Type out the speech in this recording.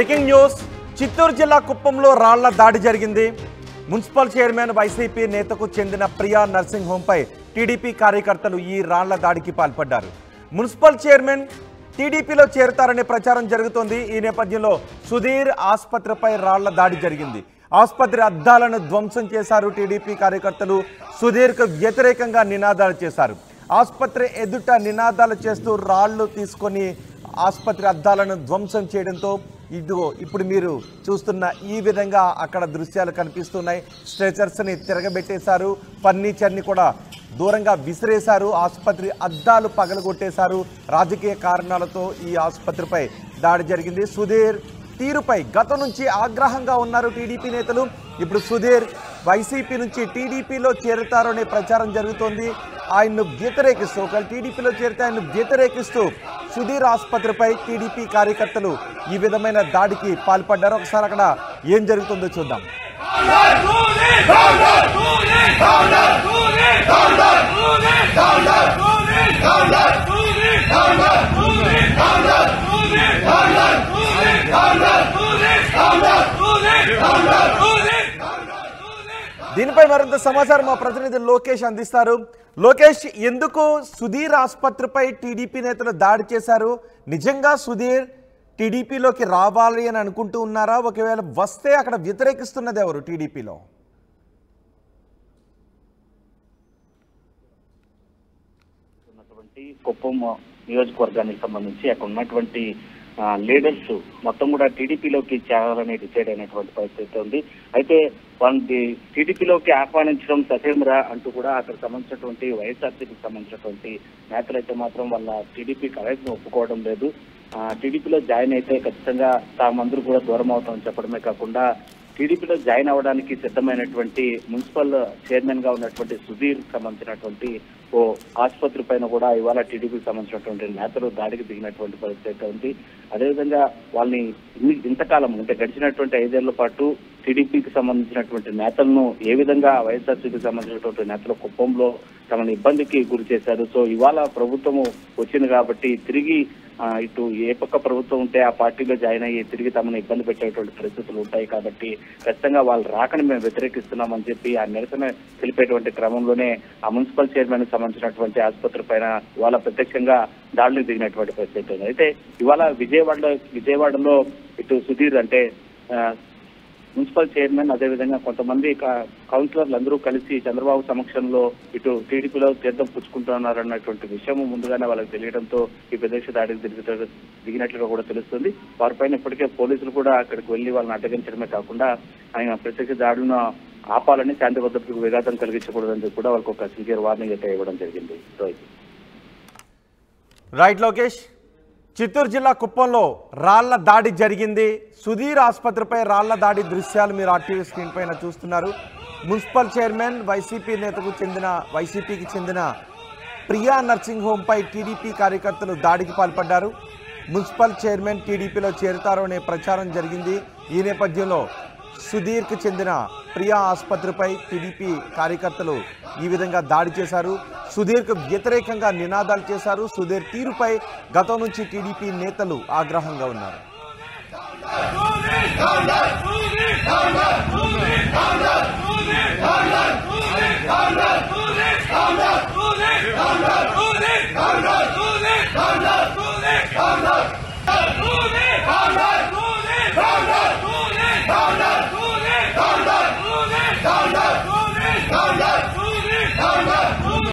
breaking news Chittoor జిల్లా కుప్పంలో రాళ్ల దాడి జరిగింది మున్సిపల్ చైర్మన్ వైసీపీ నేతకు చెందిన ప్రియా నర్సింగ్ హోంపై టీడీపీ కార్యకర్తలు ఈ రాళ్ల దాడికి పాల్పడ్డారు మున్సిపల్ చైర్మన్ టీడీపీలో చేరతారనే ప్రచారం జరుగుతోంది ఈ నేపథ్యంలో సుధీర్ ఆసుపత్రిపై రాళ్ల దాడి జరిగింది ఆసుపత్రి అద్దాలను ధ్వంసం చేశారు టీడీపీ కార్యకర్తలు సుధీర్కు వ్యతిరేకంగా నినాదాలు చేశారు ఆసుపత్రి ఎదుట నినాదాలు చేస్తూ రాళ్లు తీసుకొని ఆసుపత్రి అద్దాలను ధ్వంసం చేయడంతో ఇదిగో ఇప్పుడు మీరు చూస్తున్న ఈ విధంగా అక్కడ దృశ్యాలు కనిపిస్తున్నాయి స్ట్రెచర్స్ని తిరగబెట్టేశారు ఫర్నిచర్ని కూడా దూరంగా విసిరేశారు ఆసుపత్రి అద్దాలు పగలగొట్టేశారు రాజకీయ కారణాలతో ఈ ఆసుపత్రిపై దాడి జరిగింది సుధీర్ తీరుపై గతం నుంచి ఆగ్రహంగా ఉన్నారు టీడీపీ నేతలు ఇప్పుడు సుధీర్ వైసీపీ నుంచి టీడీపీలో చేరుతారు అనే ప్రచారం జరుగుతోంది ఆయన్ను వ్యతిరేకిస్తూ ఒకవేళ టీడీపీలో చేరితే ఆయన్ను వ్యతిరేకిస్తూ సుధీర్ ఆసుపత్రిపై టీడీపీ కార్యకర్తలు ఈ విధమైన దాడికి పాల్పడ్డారు ఒకసారి అక్కడ ఏం జరుగుతుందో చూద్దాం దీనిపై మరింత సమాచారం మా ప్రతినిధి లోకేష్ అందిస్తారు లోకేష్ ఎందుకు సుధీర్ ఆసుపత్రిపై టీడీపీ నేతలు దాడి చేశారు నిజంగా సుధీర్ టీడీపీలోకి రావాలి అని అనుకుంటూ ఉన్నారా ఒకవేళ వస్తే అక్కడ వ్యతిరేకిస్తున్నది ఎవరు టీడీపీలో ఉన్నటువంటి కుప్పం నియోజకవర్గానికి సంబంధించి అక్కడ ఉన్నటువంటి ఆ, లీడర్స్ మొత్తం కూడా టీడీపీలోకి చేరాలని డిసైడ్ అయినటువంటి పరిస్థితి ఉంది అయితే వాళ్ళని టీడీపీలోకి ఆహ్వానించడం ససేమరా అంటూ కూడా అక్కడ సంబంధించినటువంటి వైఎస్ఆర్సీపీకి సంబంధించినటువంటి నేతలు అయితే మాత్రం వాళ్ళ టీడీపీ కలెక్ట్ను ఒప్పుకోవడం లేదు ఆ, టీడీపీలో జాయిన్ అయితే ఖచ్చితంగా తామందరూ కూడా దూరం అవుతామని చెప్పడమే కాకుండా టీడీపీలో జాయిన్ అవ్వడానికి సిద్ధమైనటువంటి మున్సిపల్ చైర్మన్ గా ఉన్నటువంటి సుధీర్ సంబంధించినటువంటి ఓ ఆసుపత్రి పైన కూడా ఇవాళ టీడీపీకి సంబంధించినటువంటి నేతలు దాడికి దిగినటువంటి పరిస్థితి అయితే ఉంది అదేవిధంగా వాళ్ళని ఇన్ని ఇంతకాలం అంటే గడిచినటువంటి ఐదేళ్ల పాటు టీడీపీకి సంబంధించినటువంటి నేతలను ఏ విధంగా వైఎస్ఆర్సీపీకి సంబంధించినటువంటి నేతలు కుప్పంలో తమను ఇబ్బందికి గురి చేశారు సో ఇవాళ ప్రభుత్వము వచ్చింది కాబట్టి తిరిగి ఆ, ఇటు ఏ పక్క ప్రభుత్వం ఉంటే ఆ పార్టీలో జాయిన్ అయ్యి తిరిగి తమను ఇబ్బంది పెట్టేటువంటి పరిస్థితులు ఉంటాయి కాబట్టి ఖచ్చితంగా వాళ్ళు రాకని మేము వ్యతిరేకిస్తున్నామని చెప్పి ఆ నిరసన తెలిపేటువంటి క్రమంలోనే ఆ మున్సిపల్ చైర్మన్ కి సంబంధించినటువంటి ఆసుపత్రి పైన ఇవాళ ప్రత్యక్షంగా దాడులకు దిగినటువంటి పరిస్థితి ఉంది అయితే ఇవాళ విజయవాడలో విజయవాడలో ఇటు సుధీర్ అంటే ఆ, మున్సిపల్ చైర్మన్ అదేవిధంగా కొంతమంది క- కౌన్సిలర్లు అందరూ కలిసి చంద్రబాబు సమక్షంలో ఇటు టీడీపీలో తీర్థం పుచ్చుకుంటున్నారన్నటువంటి విషయం ముందుగానే వాళ్ళకి తెలియడంతో ఈ ప్రదేశ దాడికి దిగుత దిగినట్లుగా కూడా తెలుస్తుంది వారిపైన ఇప్పటికే పోలీసులు కూడా అక్కడికి వెళ్లి వాళ్ళని అడ్డగించడమే కాకుండా ఆయన ప్రత్యక్ష దాడులను ఆపాలని శాంతి భద్రతకు విఘాతం కలిగించకూడదని చెప్పి కూడా వాళ్ళకి ఒక సివియర్ వార్నింగ్ అయితే ఇవ్వడం జరిగింది రోహిత్ రైట్ లోకేష్ చిత్తూరు జిల్లా కుప్పంలో రాళ్ల దాడి జరిగింది సుధీర్ ఆసుపత్రిపై రాళ్ల దాడి దృశ్యాలు మీరు ఆర్టీవీ స్క్రీన్ పైన చూస్తున్నారు మున్సిపల్ చైర్మన్ వైసీపీ నేతకు చెందిన వైసీపీకి చెందిన ప్రియా నర్సింగ్ హోంపై టీడీపీ కార్యకర్తలు దాడికి పాల్పడ్డారు మున్సిపల్ చైర్మన్ టీడీపీలో చేరుతారు అనే ప్రచారం జరిగింది ఈ నేపథ్యంలో సుధీర్కి చెందిన ప్రియా ఆసుపత్రిపై టీడీపీ కార్యకర్తలు ఈ విధంగా దాడి చేశారు సుధీర్కు వ్యతిరేకంగా నినాదాలు చేశారు సుధీర్ తీరుపై గతం నుంచి టీడీపీ నేతలు ఆగ్రహంగా ఉన్నారు